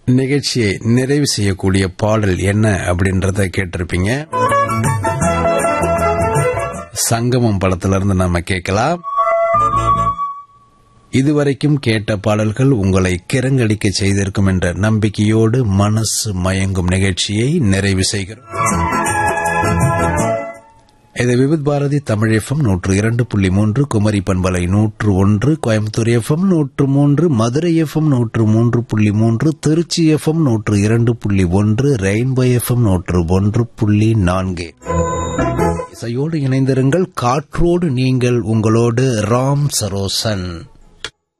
நிகழ்ச்சியை நிறைவு செய்யக்கூடிய பாடல் என்ன அப்படின்றத கேட்டிருப்பீங்க சங்கமம் படத்துல இருந்து நாம கேட்கலாம் இதுவரைக்கும் கேட்ட பாடல்கள் உங்களை கிறங்கடிக்க செய்திருக்கும் என்ற நம்பிக்கையோடு மனசு மயங்கும் நிகழ்ச்சியை நிறைவு செய்கிறோம் இது விவித் பாரதி தமிழ் எஃப்எம் நூற்று இரண்டு புள்ளி மூன்று குமரி பண்பலை நூற்று ஒன்று கோயம்புத்தூர் எஃப்எம் நூற்று மூன்று மதுரை எஃப்எம் நூற்று மூன்று புள்ளி மூன்று திருச்சி எஃப்எம் நூற்று இரண்டு புள்ளி ஒன்று ரெயின்போ எஃப்எம் நூற்று ஒன்று புள்ளி நான்கு இசையோடு இணைந்திருங்கள் காற்றோடு நீங்கள் உங்களோடு ராம் சரோசன்